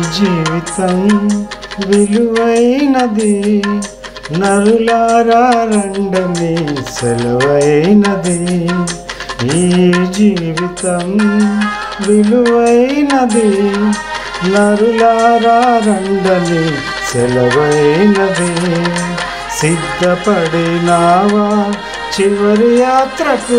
జీవితం విలువైనది నరులారా రండని సెలవైనది ఈ జీవితం విలువైనది నరులారా రండని సెలవైనది సిద్ధపడినావా చివరి యాత్రకు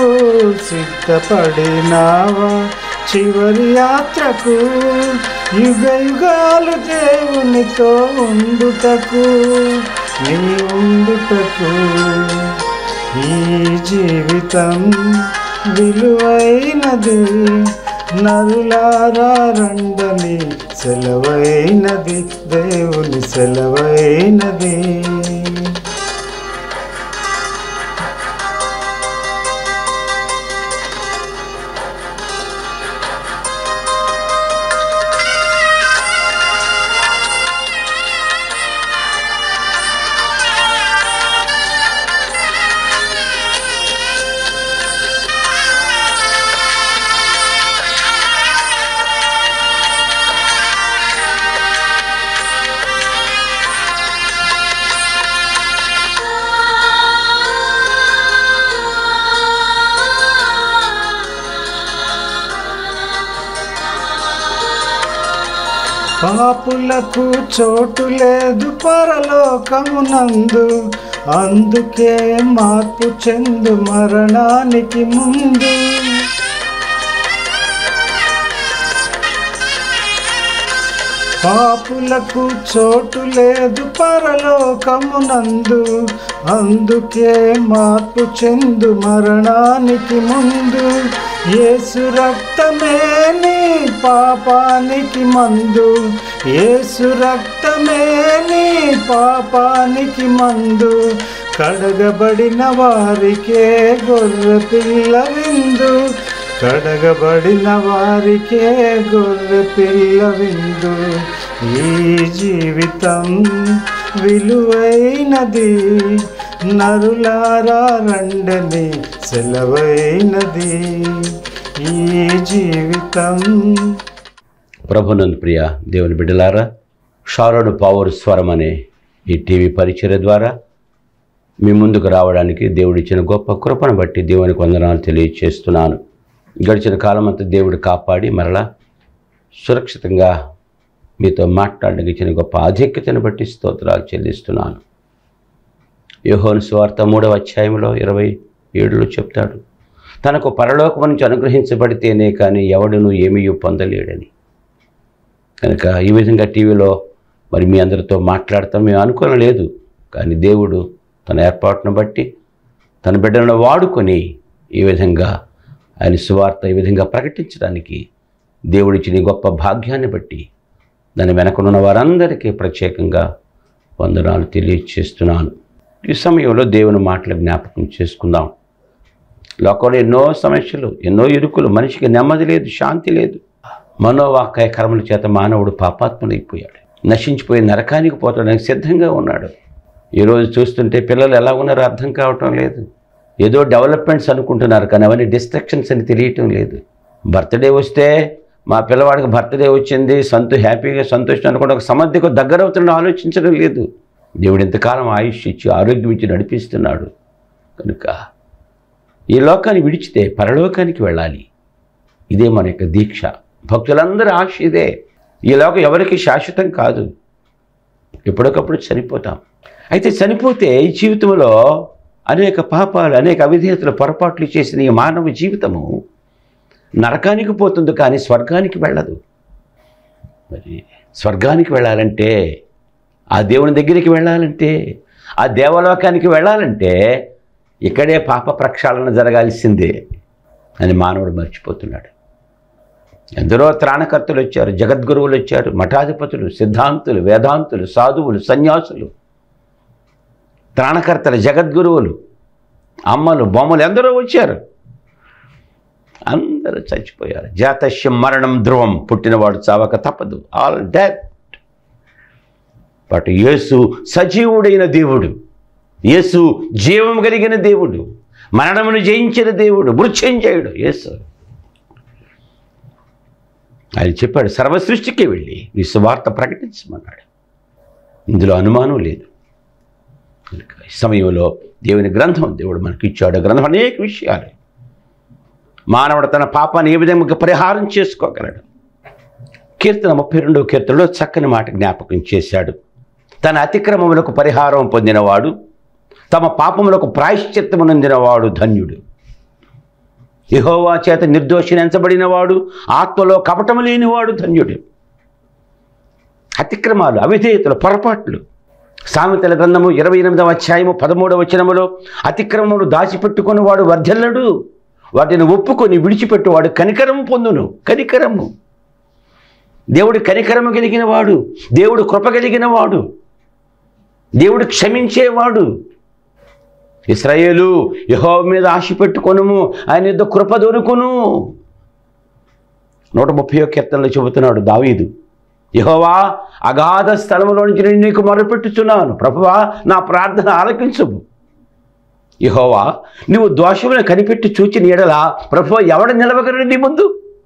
సిద్ధపడినావా చివరి యాత్రకు యుగ యుగాలు దేవునితో ఉండుటకు నీ ఉండుటకు ఈ జీవితం విలువైనది నరులారా రండని సెలవైనది దేవుని సెలవైనది పాపులకు చోటు లేదు పరలోకమునందు అందుకే మార్పు చెందు మరణానికి ముందు పాపులకు చోటు లేదు పరలోకమునందు అందుకే మార్పు చెందు మరణానికి ముందు యేసు రక్తమే నీ పాపానికి మందు యేసు రక్తమే నీ పాపానికి మందు కడగబడిన వారికే గొర్రె పిల్ల విందు కడగబడిన వారికే గొర్రె పిల్ల విందు ఈ జీవితం విలువైనది నరులారా రండని సెలవైనది ఈ జీవితం ప్రభునందు ప్రియ దేవుని బిడ్డలారా షారోడు పవర్ స్వరం అనే ఈ టీవీ పరిచయ ద్వారా మీ ముందుకు రావడానికి దేవుడిచ్చిన గొప్ప కృపను బట్టి దేవునికి వందనాలు తెలియచేస్తున్నాను గడిచిన కాలం అంతా దేవుడు కాపాడి మరలా సురక్షితంగా మీతో మాట్లాడడానికి ఇచ్చిన గొప్ప ఆధిక్యతను బట్టి స్తోత్రాలు చెల్లిస్తున్నాను యోహోను స్వార్థ మూడవ అధ్యాయంలో ఇరవై ఏడులో చెప్తాడు తనకు పరలోకం నుంచి అనుగ్రహించబడితేనే కానీ ఎవడును ఏమీ పొందలేడని కనుక ఈ విధంగా టీవీలో మరి మీ అందరితో మాట్లాడతాం మేము అనుకోలేదు కానీ దేవుడు తన ఏర్పాటును బట్టి తన బిడ్డలను వాడుకొని ఈ విధంగా ఆయన సువార్త ఈ విధంగా ప్రకటించడానికి దేవుడిచ్చిన ఈ గొప్ప భాగ్యాన్ని బట్టి దాని వెనకనున్న వారందరికీ ప్రత్యేకంగా వందనాలు తెలియచేస్తున్నాను ఈ సమయంలో దేవుని మాటలు జ్ఞాపకం చేసుకుందాం లోకంలో ఎన్నో సమస్యలు ఎన్నో ఇరుకులు మనిషికి నెమ్మది లేదు శాంతి లేదు మనోవాకాయ కర్మల చేత మానవుడు పాపాత్ముడైపోయాడు నశించిపోయి నరకానికి పోవడానికి సిద్ధంగా ఉన్నాడు ఈరోజు చూస్తుంటే పిల్లలు ఎలా ఉన్నారో అర్థం కావటం లేదు ఏదో డెవలప్మెంట్స్ అనుకుంటున్నారు కానీ అవన్నీ డిస్ట్రక్షన్స్ అని తెలియటం లేదు బర్త్డే వస్తే మా పిల్లవాడికి బర్త్డే వచ్చింది సంతో హ్యాపీగా సంతోషం అనుకుంటే ఒక సమర్థకు దగ్గర అవుతుండో ఆలోచించడం లేదు దేవుడు ఎంతకాలం ఆయుష్ ఇచ్చి ఆరోగ్యం ఇచ్చి నడిపిస్తున్నాడు కనుక ఈ లోకాన్ని విడిచితే పరలోకానికి వెళ్ళాలి ఇదే మన యొక్క దీక్ష భక్తులందరూ ఆశ ఇదే ఈ లోకం ఎవరికి శాశ్వతం కాదు ఎప్పటికప్పుడు చనిపోతాం అయితే చనిపోతే ఈ జీవితంలో అనేక పాపాలు అనేక అవిధేయతలు పొరపాట్లు చేసిన ఈ మానవ జీవితము నరకానికి పోతుంది కానీ స్వర్గానికి వెళ్ళదు మరి స్వర్గానికి వెళ్ళాలంటే ఆ దేవుని దగ్గరికి వెళ్ళాలంటే ఆ దేవలోకానికి వెళ్ళాలంటే ఇక్కడే పాప ప్రక్షాళన జరగాల్సిందే అని మానవుడు మర్చిపోతున్నాడు ఎందరో త్రాణకర్తలు వచ్చారు జగద్గురువులు వచ్చారు మఠాధిపతులు సిద్ధాంతులు వేదాంతులు సాధువులు సన్యాసులు త్రాణకర్తలు జగద్గురువులు అమ్మలు బొమ్మలు ఎందరో వచ్చారు అందరూ చచ్చిపోయారు జాతస్యం మరణం ధ్రువం పుట్టినవాడు చావక తప్పదు ఆల్ డెత్ బట్ యేసు సజీవుడైన దేవుడు యేసు జీవం కలిగిన దేవుడు మరణమును జయించిన దేవుడు మృత్యుంజయుడు యేసు ఆయన చెప్పాడు సర్వ సృష్టికి వెళ్ళి ఈ సువార్త ప్రకటించమన్నాడు ఇందులో అనుమానం లేదు కనుక ఈ సమయంలో దేవుని గ్రంథం దేవుడు మనకి ఇచ్చాడు ఆ గ్రంథం అనేక విషయాలు మానవుడు తన పాపాన్ని ఏ విధంగా పరిహారం చేసుకోగలడు కీర్తన ముప్పై రెండవ కీర్తనలో చక్కని మాట జ్ఞాపకం చేశాడు తన అతిక్రమములకు పరిహారం పొందినవాడు తమ పాపములకు ప్రాయశ్చిత్తమునందినవాడు ధన్యుడు యెహోవా చేత నిర్దోషించబడినవాడు ఆత్మలో కపటము లేనివాడు ధన్యుడు అతిక్రమాలు అవిధేయతలు పొరపాట్లు సామెతల గ్రంథము ఇరవై ఎనిమిదవ అధ్యాయము పదమూడవ వచనములో అతిక్రమములు దాచిపెట్టుకుని వాడు వర్ధల్లడు వాటిని ఒప్పుకొని విడిచిపెట్టువాడు కనికరము పొందును కనికరము దేవుడు కనికరము కలిగిన వాడు దేవుడు కృప కలిగిన వాడు దేవుడు క్షమించేవాడు ఇస్రాయేలు యెహోవా మీద ఆశ పెట్టుకొనుము ఆయన యుద్ధ కృప దొరుకును నూట ముప్పై కీర్తనలో చెబుతున్నాడు దావీదు యెహోవా అగాధ స్థలములో నుంచి నేను నీకు మొరపెట్టుచున్నాను ప్రభువా నా ప్రార్థన ఆలకించుము యెహోవా నువ్వు దోషములను కనిపెట్టి చూచిన ఎడల ప్రభువా ఎవడ నిలవగలడు నీ ముందు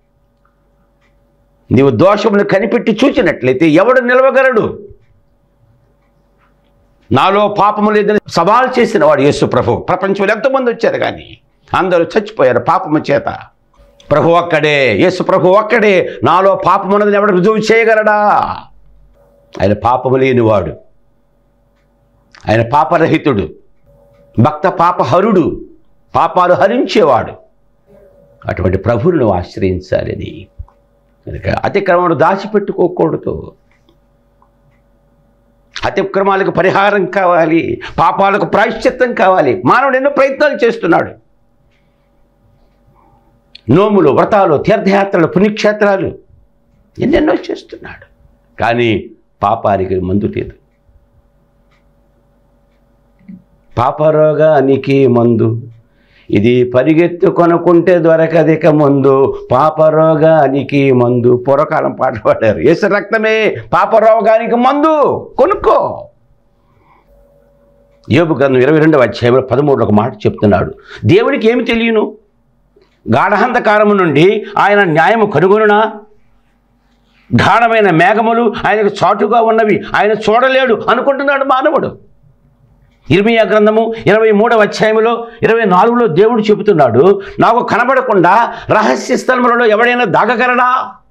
నీవు దోషములు కనిపెట్టి చూచినట్లయితే ఎవడు నిలవగలడు నాలో పాపము లేదని సవాల్ చేసిన వాడు యేసు ప్రభు ప్రపంచంలో ఎంతమంది వచ్చారు కానీ అందరూ చచ్చిపోయారు పాపము చేత ప్రభు ఒక్కడే యేసు ప్రభు ఒక్కడే నాలో పాపం ఉన్నదని ఎవడు రుజువు చేయగలడా ఆయన పాపము లేనివాడు ఆయన పాపరహితుడు భక్త పాపహరుడు పాపాలు హరించేవాడు అటువంటి ప్రభువును నువ్వు ఆశ్రయించాలని కనుక అతిక్రమను దాచిపెట్టుకోకూడదు అతిక్రమాలకు పరిహారం కావాలి పాపాలకు ప్రాయశ్చిత్తం కావాలి మానవుడు ఎన్నో ప్రయత్నాలు చేస్తున్నాడు నోములు వ్రతాలు తీర్థయాత్రలు పుణ్యక్షేత్రాలు ఎన్నెన్నో చేస్తున్నాడు కానీ పాపానికి మందు లేదు పాపరోగానికి మందు ఇది పరిగెత్తు కొనుక్కుంటే దొరకదిక ముందు పాపరోగానికి మందు పూర్వకాలం పాట పాడారు ఏసు రక్తమే పాపరోగానికి మందు కొనుక్కో యోబు గ్రంథం ఇరవై రెండవ అధ్యాయంలో పదమూడు ఒక మాట చెప్తున్నాడు దేవునికి ఏమి తెలియను గాఢహంధకారము నుండి ఆయన న్యాయము కనుగొనునా గాఢమైన మేఘములు ఆయనకు చాటుగా ఉన్నవి ఆయన చూడలేడు అనుకుంటున్నాడు మానవుడు ఇర్మియా గ్రంథము ఇరవై మూడవ అధ్యాయంలో ఇరవై నాలుగులో దేవుడు చెబుతున్నాడు నాకు కనబడకుండా రహస్య స్థలములలో ఎవడైనా దాగగలడా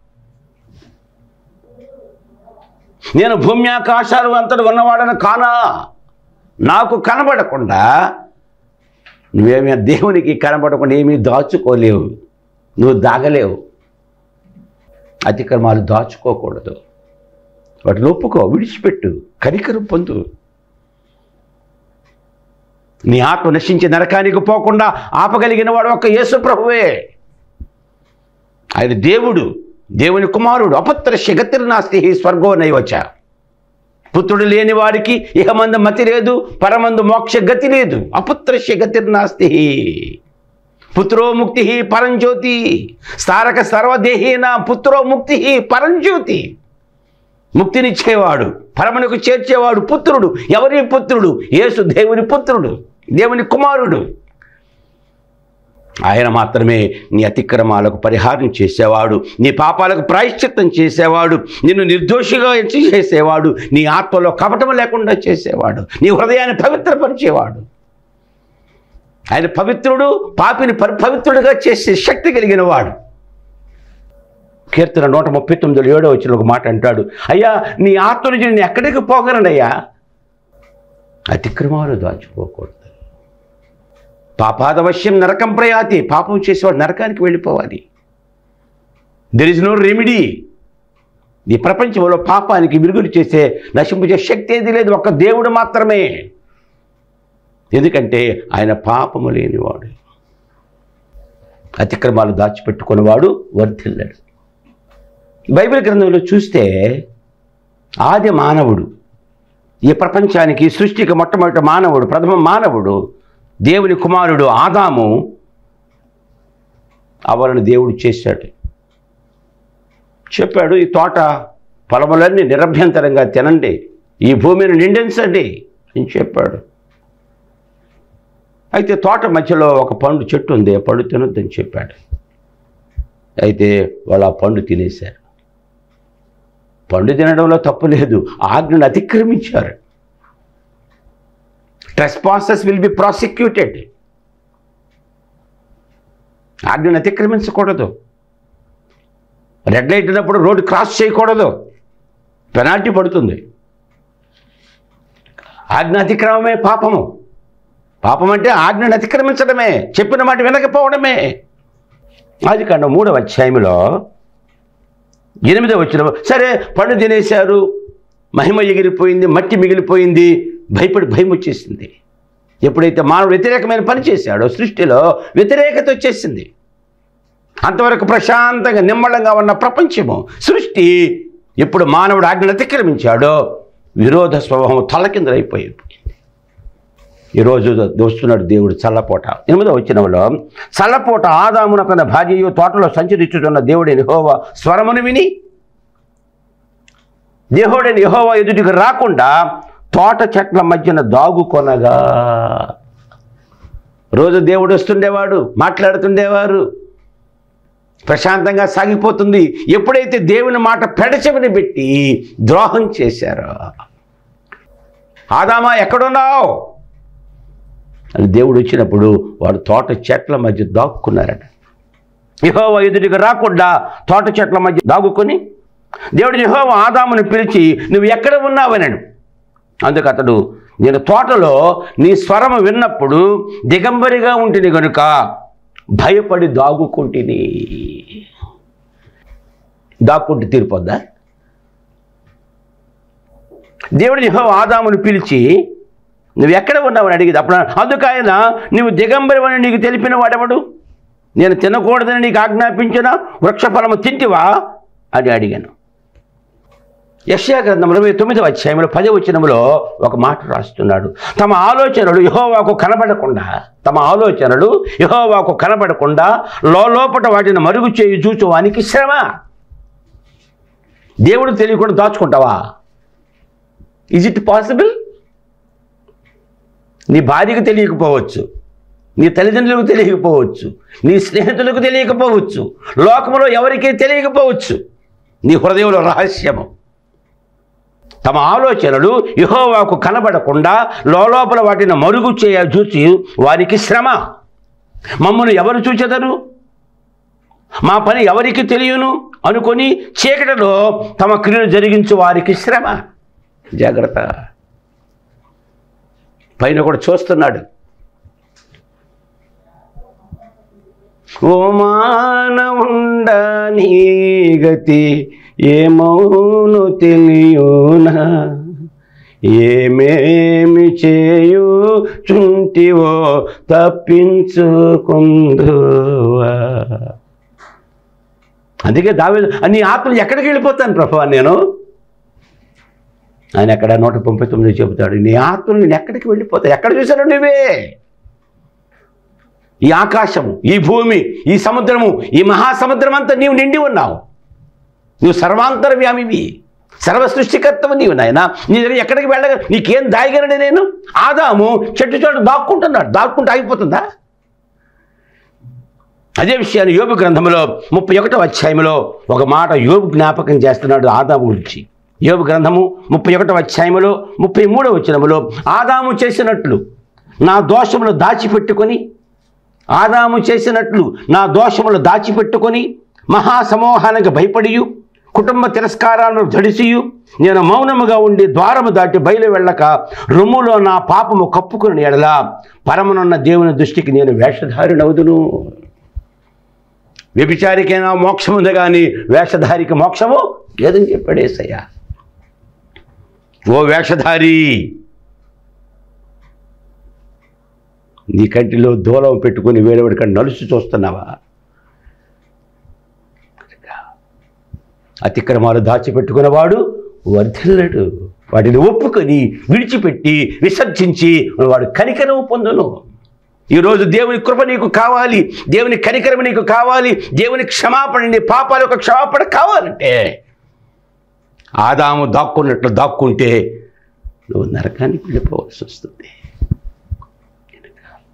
నేను భూమి ఆకాశాలు అంతటి ఉన్నవాడని కానా నాకు కనబడకుండా నువ్వేమీ దేవునికి కనబడకుండా ఏమీ దాచుకోలేవు నువ్వు దాగలేవు అతిక్రమాలు దాచుకోకూడదు వాటిని ఒప్పుకో విడిచిపెట్టు కనికరం పొందు నీ ఆత్మ నశించి నరకానికి పోకుండా ఆపగలిగిన వాడు ఒక యేసు ప్రభువే ఆయన దేవుడు దేవుని కుమారుడు అపత్ర గతిర్నాస్తి స్వర్గో నైవచ పుత్రుడు లేని వారికి ఇహమందు మతి లేదు పరమందు మోక్ష గతి లేదు అపుత్ర గతిర్నాస్తి పుత్రో ముక్తి పరంజ్యోతి స్థారక సర్వదేహీన పుత్రో ముక్తి పరంజ్యోతి ముక్తినిచ్చేవాడు పరమునకు చేర్చేవాడు పుత్రుడు ఎవరి పుత్రుడు యేసు దేవుని పుత్రుడు దేవుని కుమారుడు ఆయన మాత్రమే నీ అతిక్రమాలకు పరిహారం చేసేవాడు నీ పాపాలకు ప్రాయశ్చిత్తం చేసేవాడు నిన్ను నిర్దోషిగా ఎంచి చేసేవాడు నీ ఆత్మలో కపటం లేకుండా చేసేవాడు నీ హృదయాన్ని పవిత్రపరిచేవాడు ఆయన పవిత్రుడు పాపిని పరి పవిత్రుడిగా చేసే శక్తి కలిగిన వాడు కీర్తన నూట ముప్పై తొమ్మిదిలో ఏడో వచ్చిన ఒక మాట అంటాడు అయ్యా నీ ఆత్మ నుంచి నేను ఎక్కడికి పోగలనయ్యా అతిక్రమాలు దాచుకోకూడదు పాపాదవశ్యం నరకం ప్రయాతి పాపం చేసేవాడు నరకానికి వెళ్ళిపోవాలి దెర్ ఇస్ నో రెమిడీ ఈ ప్రపంచంలో పాపానికి విరుగులు చేసే నశింపజే శక్తి ఏది లేదు ఒక్క దేవుడు మాత్రమే ఎందుకంటే ఆయన పాపము లేనివాడు అతిక్రమాలు దాచిపెట్టుకున్నవాడు వర్ధిల్లడు బైబిల్ గ్రంథంలో చూస్తే ఆది మానవుడు ఈ ప్రపంచానికి సృష్టికి మొట్టమొదటి మానవుడు ప్రథమ మానవుడు దేవుని కుమారుడు ఆదాము అవలను దేవుడు చేశాడు చెప్పాడు ఈ తోట పొలములన్నీ నిరభ్యంతరంగా తినండి ఈ భూమిని నిండించండి అని చెప్పాడు అయితే తోట మధ్యలో ఒక పండు చెట్టు ఉంది ఆ పండు తినొద్దని చెప్పాడు అయితే వాళ్ళు ఆ పండు తినేశారు పండు తినడంలో తప్పు లేదు ఆజ్ఞను అతిక్రమించారు ట్రెస్పాసెస్ విల్ బి ప్రాసిక్యూటెడ్ ఆజ్ఞను అతిక్రమించకూడదు రెడ్ లైట్ ఉన్నప్పుడు రోడ్డు క్రాస్ చేయకూడదు పెనాల్టీ పడుతుంది ఆజ్ఞ అతిక్రమమే పాపము పాపం అంటే ఆజ్ఞను అతిక్రమించడమే చెప్పిన మాట వినకపోవడమే అది కాండ మూడవ అధ్యాయంలో ఎనిమిదవ వచ్చిన సరే పండు తినేశారు మహిమ ఎగిరిపోయింది మట్టి మిగిలిపోయింది భయపడి భయం వచ్చేసింది ఎప్పుడైతే మానవుడు వ్యతిరేకమైన పని చేశాడో సృష్టిలో వ్యతిరేకత వచ్చేసింది అంతవరకు ప్రశాంతంగా నిమ్మళంగా ఉన్న ప్రపంచము సృష్టి ఎప్పుడు మానవుడు ఆజ్ఞను అతిక్రమించాడో విరోధ స్వభావం తలకిందలైపోయింది ఈరోజు దోస్తున్నాడు దేవుడు చల్లపోట ఎనిమిదో వచ్చినలో చల్లపోట ఆదామున తన భార్యయు తోటలో సంచరించుతున్న దేవుడిని హోవా స్వరమును విని దేవుడిని యహోవా ఎదుటికి రాకుండా తోట చెట్ల మధ్యన దాగుకొనగా రోజు దేవుడు వస్తుండేవాడు మాట్లాడుతుండేవారు ప్రశాంతంగా సాగిపోతుంది ఎప్పుడైతే దేవుని మాట పెడచెవిని పెట్టి ద్రోహం చేశారో ఆదామా ఎక్కడున్నావు అని దేవుడు వచ్చినప్పుడు వాడు తోట చెట్ల మధ్య దాక్కున్నారట యహోవ ఎదుటికి రాకుండా తోట చెట్ల మధ్య దాగుకొని దేవుడు యహోవ ఆదాముని పిలిచి నువ్వు ఎక్కడ ఉన్నావనడు అందుకు అతడు నేను తోటలో నీ స్వరము విన్నప్పుడు దిగంబరిగా ఉంటుంది కనుక భయపడి దాగుకుంటుని దాక్కుంటే తీరిపోద్దా దేవుడు యెహోవా ఆదామును పిలిచి నువ్వు ఎక్కడ ఉన్నావని అడిగింది అప్పుడు అందుకు ఆయన నువ్వు దిగంబరమని నీకు తెలిపిన వాడెవడు నేను తినకూడదని నీకు ఆజ్ఞాపించిన వృక్షఫలము తింటివా అని అడిగాను యశ్యా గ్రంథం ఇరవై తొమ్మిదవ అధ్యాయంలో పది వచనములో ఒక మాట రాస్తున్నాడు తమ ఆలోచనలు యహోవాకు కనబడకుండా తమ ఆలోచనలు యహోవాకు కనబడకుండా లోపట వాటిని మరుగు చేయి చూచువానికి శ్రమ దేవుడు తెలియకుండా దాచుకుంటావా ఇజ్ ఇట్ పాసిబుల్ నీ భార్యకు తెలియకపోవచ్చు నీ తల్లిదండ్రులకు తెలియకపోవచ్చు నీ స్నేహితులకు తెలియకపోవచ్చు లోకంలో ఎవరికీ తెలియకపోవచ్చు నీ హృదయంలో రహస్యము తమ ఆలోచనలు యహోవాకు కనబడకుండా లోపల వాటిని మరుగు చేయ చూచి వారికి శ్రమ మమ్మను ఎవరు చూచెదరు మా పని ఎవరికి తెలియను అనుకొని చీకటిలో తమ క్రియలు జరిగించు వారికి శ్రమ జాగ్రత్త పైన కూడా చూస్తున్నాడు ఓ మానవుండ నీ గతి ఏమౌను తెలియునా ఏమేమి చేయు చుంటివో తప్పించుకుందువా అందుకే దావే నీ ఆత్మలు ఎక్కడికి వెళ్ళిపోతాను ప్రభా నేను ఆయన ఎక్కడ నూట తొంభై తొమ్మిది చెబుతాడు నీ ఆత్మలు నేను ఎక్కడికి వెళ్ళిపోతాయి ఎక్కడ చూశాను నువ్వే ఈ ఆకాశము ఈ భూమి ఈ సముద్రము ఈ మహాసముద్రం అంతా నీవు నిండి ఉన్నావు నువ్వు సర్వాంతర్వ్యామివి సర్వ సృష్టికర్తవు నీవు నాయన నీ దగ్గర ఎక్కడికి వెళ్ళగా నీకేం దాయగలనే నేను ఆదాము చెట్టు చోట దాక్కుంటున్నాడు దాక్కుంటూ ఆగిపోతుందా అదే విషయాన్ని యోబు గ్రంథంలో ముప్పై ఒకటో అధ్యాయంలో ఒక మాట యోబు జ్ఞాపకం చేస్తున్నాడు ఆదాము గురించి యోబు గ్రంథము ముప్పై ఒకటో అధ్యాయంలో ముప్పై మూడో వచనములో ఆదాము చేసినట్లు నా దోషములు దాచిపెట్టుకొని ఆదాము చేసినట్లు నా దోషములు దాచిపెట్టుకొని మహాసమూహానికి భయపడియు కుటుంబ తిరస్కారాలను జడిసియు నేను మౌనముగా ఉండి ద్వారము దాటి బయలు వెళ్ళక రొమ్ములో నా పాపము కప్పుకుని ఎడల పరమనున్న దేవుని దృష్టికి నేను వేషధారినవుదును వ్యభిచారికైనా మోక్షం ఉంది కానీ వేషధారికి మోక్షము లేదని చెప్పాడేసయ్యా ఓ వేషధారి నీ కంటిలో దూలం పెట్టుకుని వేరేవాడికి నలుసు చూస్తున్నావా అతిక్రమాలు దాచిపెట్టుకున్నవాడు వర్ధిల్లడు వాటిని ఒప్పుకొని విడిచిపెట్టి విసర్జించి వాడు కనికరం పొందును ఈరోజు దేవుని కృప నీకు కావాలి దేవుని కనికరం నీకు కావాలి దేవుని క్షమాపణ నీ పాపాల యొక్క క్షమాపణ కావాలంటే ఆదాము దాక్కున్నట్లు దాక్కుంటే నువ్వు నరకానికి వెళ్ళిపోవాల్సి వస్తుంది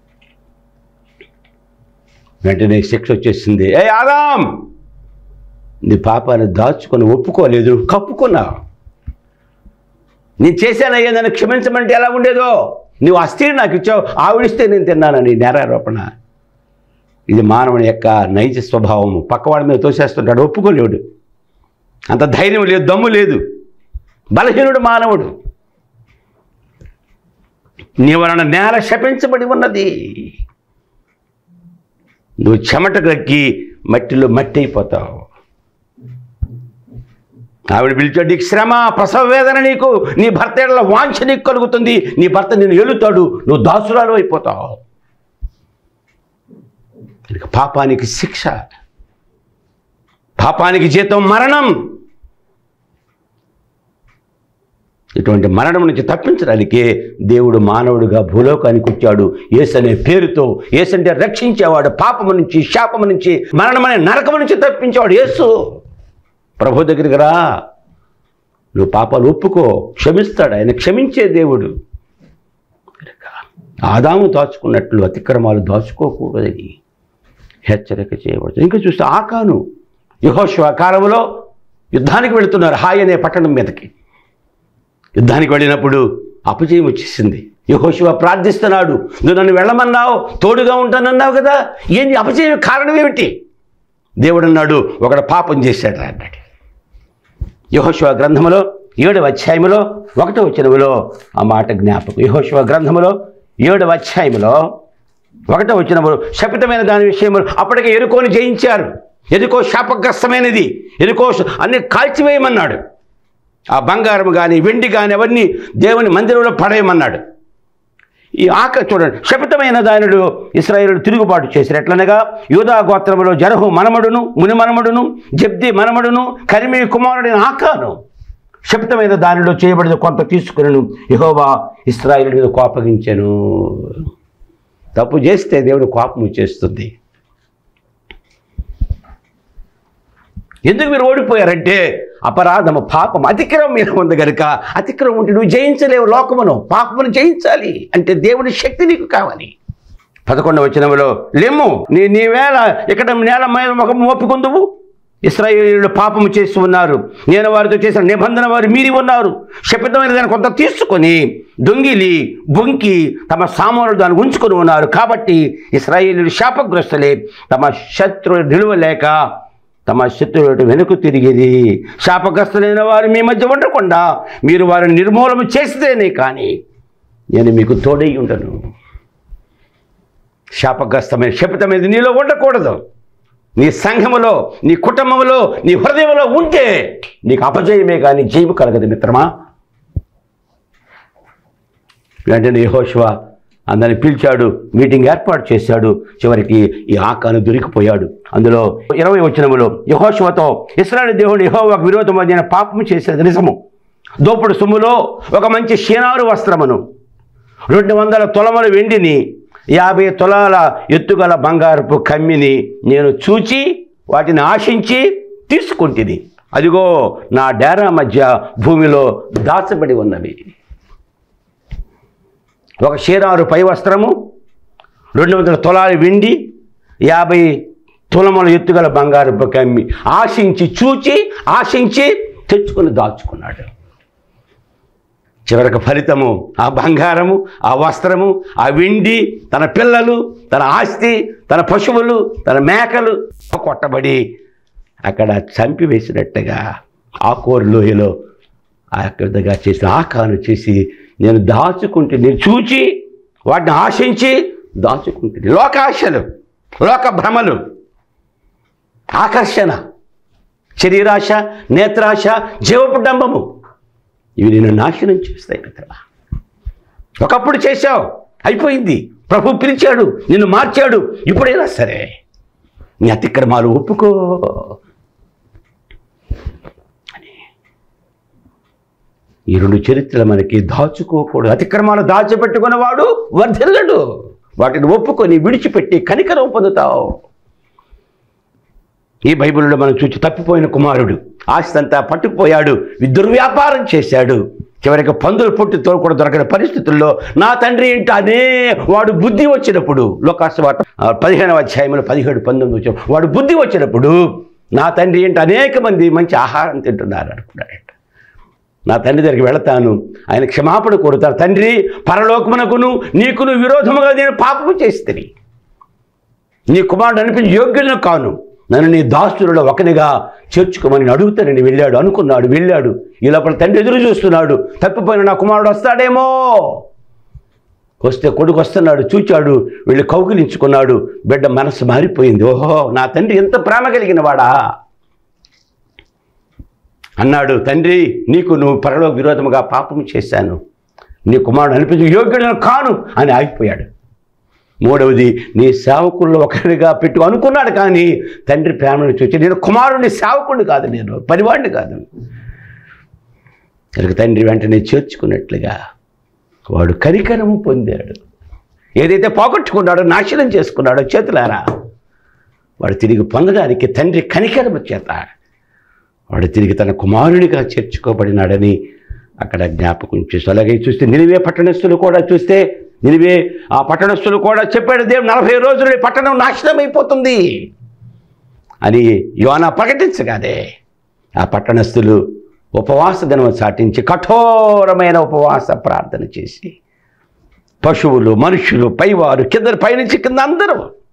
వెంటనే శిక్ష వచ్చేసింది ఏ ఆదాం నీ పాపాన్ని దాచుకొని ఒప్పుకోలేదు నువ్వు కప్పుకున్నావు నేను చేశానయ్యా నన్ను క్షమించమంటే ఎలా ఉండేదో నువ్వు ఆ స్త్రీ నాకు ఇచ్చావు ఆవిడిస్తే నేను తిన్నానని నేరారోపణ ఇది మానవుని యొక్క నైజ స్వభావం పక్కవాడి మీద తోసేస్తుంటాడు ఒప్పుకోలేడు అంత ధైర్యం లేదు దమ్ము లేదు బలహీనుడు మానవుడు నీ వలన నేల శపించబడి ఉన్నది నువ్వు చెమట గక్కి మట్టిలో మట్టి అయిపోతావు ఆవిడ పిలిచాడు నీకు శ్రమ ప్రసవ వేదన నీకు నీ భర్త ఎడల వాంఛ నీకు కలుగుతుంది నీ భర్త నిన్ను ఎలుతాడు నువ్వు దాసురాలు అయిపోతావు ఇక పాపానికి శిక్ష పాపానికి జీతం మరణం ఇటువంటి మరణం నుంచి తప్పించడానికి దేవుడు మానవుడిగా భూలోకానికి వచ్చాడు యేసు అనే పేరుతో యేసు అంటే రక్షించేవాడు పాపము నుంచి శాపము నుంచి మరణమనే నరకము నుంచి తప్పించేవాడు యేసు ప్రభు దగ్గరికి రా నువ్వు పాపాలు ఒప్పుకో క్షమిస్తాడు ఆయన క్షమించే దేవుడు ఆదాము దాచుకున్నట్లు అతిక్రమాలు దాచుకోకూడదని హెచ్చరిక చేయబడుతుంది ఇంకా చూస్తే ఆకాను యహోశివ కాలంలో యుద్ధానికి వెళుతున్నారు హాయ్ అనే పట్టణం మీదకి యుద్ధానికి వెళ్ళినప్పుడు అపజయం వచ్చేసింది యహోశివ ప్రార్థిస్తున్నాడు నువ్వు నన్ను వెళ్ళమన్నావు తోడుగా ఉంటానన్నావు కదా ఏంటి అపజయం కారణం ఏమిటి దేవుడు అన్నాడు ఒకడు పాపం చేశాడు అన్నాడు యహోశివ గ్రంథములో ఏడవ అధ్యాయములో ఒకటో వచనములో ఆ మాట జ్ఞాపకం యహోశివ గ్రంథములో ఏడవ అధ్యాయములో ఒకటో వచనములో శపితమైన దాని విషయములు అప్పటికే ఎరుకోని జయించారు ఎరుకో శాపగ్రస్తమైనది ఎరుకో అన్ని కాల్చివేయమన్నాడు ఆ బంగారం కానీ వెండి కానీ అవన్నీ దేవుని మందిరంలో పడేయమన్నాడు ఈ ఆక చూడండి శపితమైన దానుడు ఇస్రాయేలు తిరుగుబాటు చేశారు ఎట్లనగా యూదా గోత్రములో జరహు మనమడును ముని మనమడును జబ్ది మనమడును కరిమి కుమారుడైన ఆకాను శపితమైన దానిలో చేయబడిన కొంత తీసుకుని యహోవా ఇస్రాయేల్ మీద కోపగించాను తప్పు చేస్తే దేవుడు కోపం చేస్తుంది ఎందుకు మీరు ఓడిపోయారంటే అపరాధము పాపం అతిక్రమం మీద ఉంది కనుక అతిక్రమం ఉంటే నువ్వు జయించలేవు లోకమును పాపమును జయించాలి అంటే దేవుని శక్తి నీకు కావాలి పదకొండవ వచనములో లెమ్ము నీ నీ వేళ ఇక్కడ నేల మీద ముఖం ఒప్పుకుందువు ఇస్రాయేలీలు పాపము చేసి ఉన్నారు నేను వారితో చేసిన నిబంధన వారు మీరి ఉన్నారు శపితమైన దాన్ని కొంత తీసుకొని దొంగిలి బొంకి తమ సామానులు దాన్ని ఉంచుకొని ఉన్నారు కాబట్టి ఇస్రాయేలీలు శాపగ్రస్తులే తమ శత్రువు నిలువలేక తమ శత్రువులు వెనుక తిరిగిది శాపగ్రస్తులైన వారు మీ మధ్య ఉండకుండా మీరు వారిని నిర్మూలన చేస్తేనే కానీ నేను మీకు తోడై ఉండను శాపగ్రస్తమైన శపితమైనది నీలో ఉండకూడదు నీ సంఘములో నీ కుటుంబంలో నీ హృదయంలో ఉంటే నీకు అపజయమే కానీ జయము కలగదు మిత్రమా వెంటనే యెహోషువ అందరిని పిలిచాడు మీటింగ్ ఏర్పాటు చేశాడు చివరికి ఈ ఆకాను దొరికిపోయాడు అందులో ఇరవై వచనములో యహోశివతో ఇస్రాయల్ దేవుడు యహోవాకు విరోధమైన పాపము చేసేది నిజము దోపుడు సొమ్ములో ఒక మంచి షీనారు వస్త్రమును రెండు వందల తొలముల వెండిని యాభై తులాల ఎత్తుగల బంగారపు కమ్మిని నేను చూచి వాటిని ఆశించి తీసుకుంటుంది అదిగో నా డేరా మధ్య భూమిలో దాచబడి ఉన్నవి ఒక షీరారు పై వస్త్రము రెండు వందల తులాల వెండి యాభై తులముల ఎత్తుగల బంగారపు కమ్మి ఆశించి చూచి ఆశించి తెచ్చుకొని దాచుకున్నాడు చివరికి ఫలితము ఆ బంగారము ఆ వస్త్రము ఆ వెండి తన పిల్లలు తన ఆస్తి తన పశువులు తన మేకలు కొట్టబడి అక్కడ చంపివేసినట్టుగా ఆకోరు లోయలో ఆ విధంగా చేసిన ఆకాను చేసి నేను దాచుకుంటే నేను చూచి వాటిని ఆశించి దాచుకుంటుంది లోకాశలు లోక భ్రమలు ఆకర్షణ శరీరాశ నేత్రాశ జీవపు డంబము ఇవి నేను నాశనం చేస్తాయి మిత్రమా ఒకప్పుడు చేశావు అయిపోయింది ప్రభు పిలిచాడు నిన్ను మార్చాడు ఇప్పుడైనా సరే నీ అతిక్రమాలు ఒప్పుకో అని. ఈ రెండు చరిత్రలు మనకి దాచుకోకూడదు అతిక్రమాలు దాచిపెట్టుకున్నవాడు వర్ధిల్లడు వాటిని ఒప్పుకొని విడిచిపెట్టి కనికరం పొందుతావు ఈ బైబిల్లో మనం చూసి తప్పిపోయిన కుమారుడు ఆస్తి అంతా పట్టుకుపోయాడు దుర్వ్యాపారం చేశాడు చివరికి పందులు పొట్టుతో కూడా దొరకని పరిస్థితుల్లో నా తండ్రి ఏంటి అనే వాడు బుద్ధి వచ్చినప్పుడు లోకాసు వార్త పదిహేనవ అధ్యాయంలో పదిహేడు పంతొమ్మిది వచ్చాం వాడు బుద్ధి వచ్చినప్పుడు నా తండ్రి ఏంటి అనేక మంది మంచి ఆహారం తింటున్నారు అనుకున్నాడట నా తండ్రి దగ్గరికి వెళతాను ఆయన క్షమాపణ కోరుతారు తండ్రి పరలోకమునకును నీకును విరోధముగా నేను పాపము చేస్తుంది నీ కుమారుడు అనిపించి యోగ్యులను కాను నన్ను నీ దాస్తులలో ఒకనిగా చేర్చుకోమని అడుగుతానని వెళ్ళాడు అనుకున్నాడు వెళ్ళాడు ఈ లోపల తండ్రి ఎదురు చూస్తున్నాడు తప్పిపోయిన నా కుమారుడు వస్తాడేమో వస్తే కొడుకు వస్తున్నాడు చూచాడు వెళ్ళి కౌగిలించుకున్నాడు బిడ్డ మనసు మారిపోయింది ఓహో నా తండ్రి ఎంత ప్రేమ కలిగిన వాడా అన్నాడు తండ్రి నీకు నువ్వు పరలో విరోధముగా పాపం చేశాను నీ కుమారుడు అనిపించి యోగ్యుడను కాను అని ఆగిపోయాడు మూడవది నీ సేవకుల్లో ఒకరిగా పెట్టు అనుకున్నాడు కానీ తండ్రి ప్రేమను చూసి నేను కుమారుని సేవకుడిని కాదు నేను పనివాడిని కాదు కనుక తండ్రి వెంటనే చేర్చుకున్నట్లుగా వాడు కరికరము పొందాడు ఏదైతే పోగొట్టుకున్నాడో నాశనం చేసుకున్నాడో చేతులారా వాడు తిరిగి పొందడానికి తండ్రి కనికరము చేత వాడు తిరిగి తన కుమారునిగా చేర్చుకోబడినాడని అక్కడ జ్ఞాపకం చేస్తూ అలాగే చూస్తే నిలివే పట్టణస్థులు కూడా చూస్తే నిలివే ఆ పట్టణస్థులు కూడా చెప్పాడు దేవుడు నలభై రోజులు ఈ పట్టణం నాశనం అయిపోతుంది అని యోన ప్రకటించగానే ఆ పట్టణస్థులు ఉపవాస దినం చాటించి కఠోరమైన ఉపవాస ప్రార్థన చేసి పశువులు మనుషులు పైవారు కింద పైనుంచి కింద అందరూ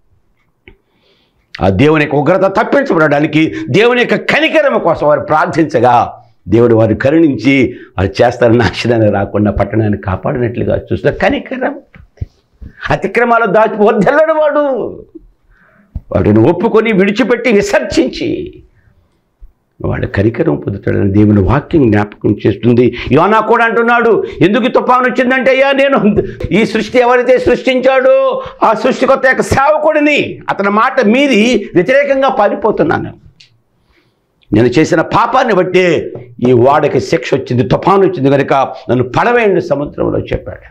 ఆ దేవుని యొక్క ఉగ్రత తప్పించబడడానికి దేవుని యొక్క కనికరమ కోసం వారు ప్రార్థించగా దేవుడు వారు కరుణించి వారు చేస్తారు నాశనాన్ని రాకుండా పట్టణాన్ని కాపాడినట్లుగా చూస్తే కనికరం అతిక్రమాలు దాచి వద్దెల్లడు వాడు వాటిని ఒప్పుకొని విడిచిపెట్టి విసర్జించి వాడు కరికరం పొందుతాడని దేవుని వాక్యం జ్ఞాపకం చేస్తుంది యోనా కూడా అంటున్నాడు ఎందుకు తుఫాను వచ్చిందంటే అయ్యా నేను ఈ సృష్టి ఎవరైతే సృష్టించాడో ఆ సృష్టికొత్త యొక్క సేవకుడిని అతని మాట మీరి వ్యతిరేకంగా పారిపోతున్నాను నేను చేసిన పాపాన్ని బట్టే ఈ వాడకి శిక్ష వచ్చింది తుఫాను వచ్చింది కనుక నన్ను పడవేయండి సముద్రంలో చెప్పాడు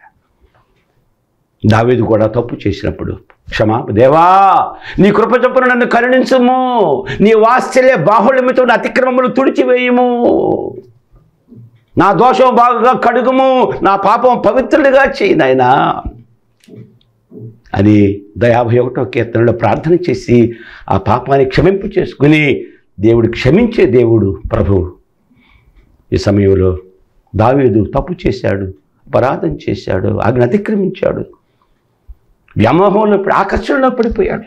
దావీదు కూడా తప్పు చేసినప్పుడు క్షమా దేవా నీ కృప చొప్పున నన్ను కరుణించము నీ వాత్సల్య బాహుళ్యముతో నా అతిక్రమములు తుడిచివేయము నా దోషం బాగా కడుగుము నా పాపం పవిత్రుడిగా చేయి నాయనా అని యాభై ఒకటో కీర్తనలో ప్రార్థన చేసి ఆ పాపాన్ని క్షమింపు చేసుకుని దేవుడు క్షమించే దేవుడు ప్రభువు ఈ సమయంలో దావీదు తప్పు చేశాడు అపరాధం చేశాడు ఆజ్ఞ అతిక్రమించాడు వ్యామోహంలో పడి ఆకర్షణలో పడిపోయాడు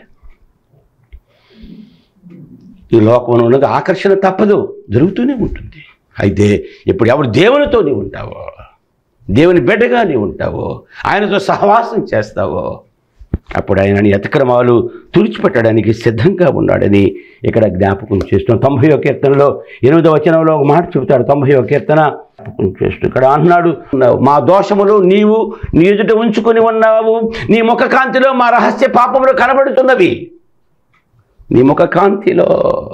ఈ లోకంలో ఉన్నది ఆకర్షణ తప్పదు జరుగుతూనే ఉంటుంది అయితే ఇప్పుడు ఎవరు దేవునితో నీవు ఉంటావో దేవుని బిడ్డగా నీవు ఉంటావో ఆయనతో సహవాసం చేస్తావో అప్పుడు ఆయన నీ అతిక్రమాలు తుడిచిపెట్టడానికి సిద్ధంగా ఉన్నాడని ఇక్కడ జ్ఞాపకం చేస్తున్నాం తొంభై కీర్తనలో ఎనిమిదో వచనంలో ఒక మాట చెబుతాడు తొంభై కీర్తన జ్ఞాపకం చేస్తూ ఇక్కడ అన్నాడు మా దోషములు నీవు నీ ఎదుట ఉంచుకొని ఉన్నావు నీ ముఖ కాంతిలో మా రహస్య పాపములు కనబడుతున్నవి నీ ముఖ కాంతిలో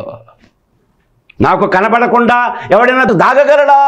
నాకు కనబడకుండా ఎవడైనా దాగగలడా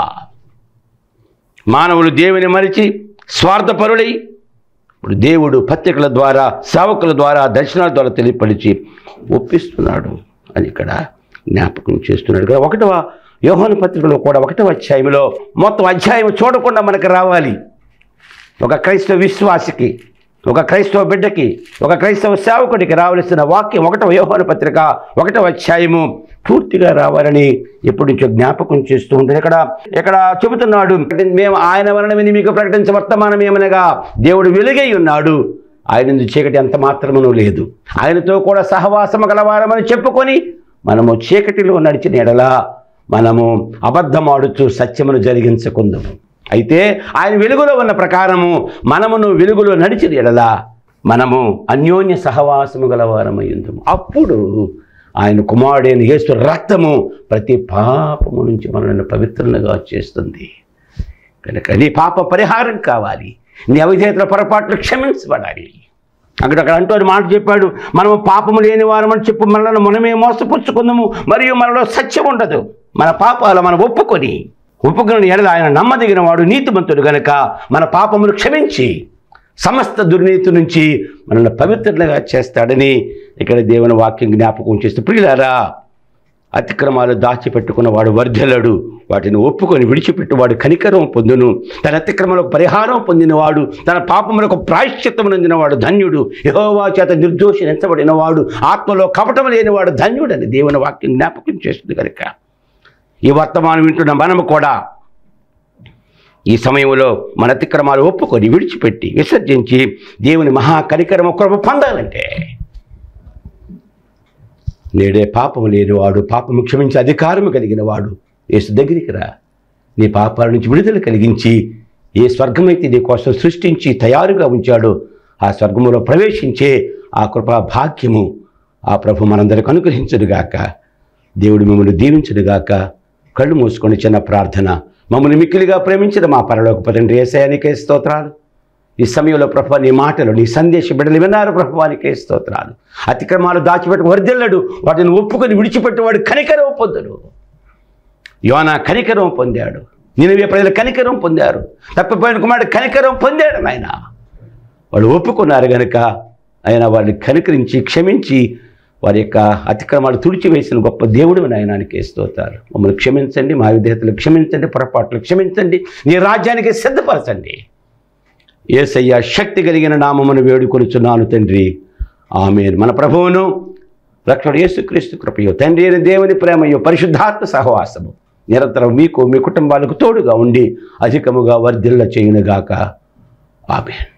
మానవులు దేవుని మరిచి స్వార్థపరులై ఇప్పుడు దేవుడు పత్రికల ద్వారా సేవకుల ద్వారా దర్శనాల ద్వారా తెలియపరిచి ఒప్పిస్తున్నాడు అని ఇక్కడ జ్ఞాపకం చేస్తున్నాడు ఇక్కడ ఒకటవ యోహాను పత్రికలో కూడా ఒకటవ అధ్యాయంలో మొత్తం అధ్యాయం చూడకుండా మనకు రావాలి ఒక క్రైస్తవ విశ్వాసికి ఒక క్రైస్తవ బిడ్డకి ఒక క్రైస్తవ సేవకుడికి రావలసిన వాక్యం ఒకటవ యోహాను పత్రిక ఒకటవ అధ్యాయము పూర్తిగా రావాలని ఎప్పటి నుంచో జ్ఞాపకం చేస్తూ ఉంటుంది ఇక్కడ ఇక్కడ చెబుతున్నాడు మేము ఆయన వలన విని మీకు ప్రకటించ వర్తమానం ఏమనగా దేవుడు వెలుగై ఉన్నాడు ఆయన నుండి చీకటి ఎంత మాత్రమును లేదు ఆయనతో కూడా సహవాసము గలవారమని చెప్పుకొని మనము చీకటిలో నడిచిన ఎడలా మనము అబద్ధమాడుచు సత్యమును జరిగించకుందాము అయితే ఆయన వెలుగులో ఉన్న ప్రకారము మనమును వెలుగులో నడిచిన ఎడలా మనము అన్యోన్య సహవాసము గలవారమయ్యుందము అప్పుడు ఆయన కుమారుడైన యేసు రక్తము ప్రతి పాపము నుంచి మనల్ని పవిత్రంగా చేస్తుంది కనుక నీ పాప పరిహారం కావాలి నీ అవిధేతల పొరపాట్లు క్షమించబడాలి అక్కడ అక్కడ అంటూ మాట చెప్పాడు మనము పాపము లేని వారమని చెప్పు మనల్ని మనమే మోసపుచ్చుకుందాము మరియు మనలో సత్యం ఉండదు మన పాపాలు మనం ఒప్పుకొని ఒప్పుకుని ఎడల ఆయన నమ్మదగిన వాడు నీతిమంతుడు గనుక మన పాపమును క్షమించి సమస్త దుర్నీతి నుంచి మనల్ని పవిత్రులుగా చేస్తాడని ఇక్కడ దేవుని వాక్యం జ్ఞాపకం చేస్తూ ప్రియులారా అతిక్రమాలు దాచిపెట్టుకున్న వాడు వర్ధలడు వాటిని ఒప్పుకొని విడిచిపెట్టువాడు కనికరం పొందును తన అతిక్రమలకు పరిహారం పొందినవాడు తన పాపములకు ప్రాయశ్చిత్తం పొందినవాడు ధన్యుడు యహోవా చేత నిర్దోషి ఎంచబడిన వాడు ఆత్మలో కపటం లేనివాడు ధన్యుడని దేవుని వాక్యం జ్ఞాపకం చేస్తుంది కనుక ఈ వర్తమానం వింటున్న మనము కూడా ఈ సమయంలో మన అతిక్రమాలు ఒప్పుకొని విడిచిపెట్టి విసర్జించి దేవుని మహా కనికరమ కృప పొందాలంటే నేడే పాపము లేనివాడు పాపము క్షమించే అధికారము కలిగిన వాడు యేసు దగ్గరికి రా నీ పాపాల నుంచి విడుదల కలిగించి ఏ స్వర్గమైతే నీ కోసం సృష్టించి తయారుగా ఉంచాడో ఆ స్వర్గములో ప్రవేశించే ఆ కృపా భాగ్యము ఆ ప్రభు మనందరికి అనుగ్రహించుడుగాక దేవుడు మిమ్మల్ని దీవించుడుగాక కళ్ళు మూసుకొని చిన్న ప్రార్థన మమ్మల్ని మిక్కిలిగా ప్రేమించిన మా పరలోక తండ్రి ఏసయానికే స్తోత్రాలు ఈ సమయంలో ప్రభు నీ మాటలు నీ సందేశ బిడ్డలు విన్నారు ప్రభువానికే స్తోత్రాలు అతిక్రమాలు దాచిపెట్టి వర్దిల్లడు వాటిని ఒప్పుకొని విడిచిపెట్టేవాడు కనికరం పొందడు యోనా కనికరం పొందాడు నినవే ప్రజలు కనికరం పొందారు తప్పిపోయిన కుమారుడు కనికరం పొందాడు నాయన వాళ్ళు ఒప్పుకున్నారు గనుక ఆయన వాళ్ళని కనికరించి క్షమించి వారి యొక్క అతిక్రమాలు తుడిచివేసిన గొప్ప దేవుడు నాయనానికి స్తోతారు మమ్మల్ని క్షమించండి మా విధేయతలు క్షమించండి పొరపాట్లు క్షమించండి నీ రాజ్యానికి సిద్ధపరచండి ఏసయ్య శక్తి కలిగిన నామమును వేడుకొనుచున్నాను తండ్రి ఆమె మన ప్రభువును రక్షణ యేసుక్రీస్తు కృపయో తండ్రి అయిన దేవుని ప్రేమయో పరిశుద్ధాత్మ సహవాసము నిరంతరం మీకు మీ కుటుంబాలకు తోడుగా ఉండి అధికముగా వర్ధిల్ల చేయునుగాక ఆమెన్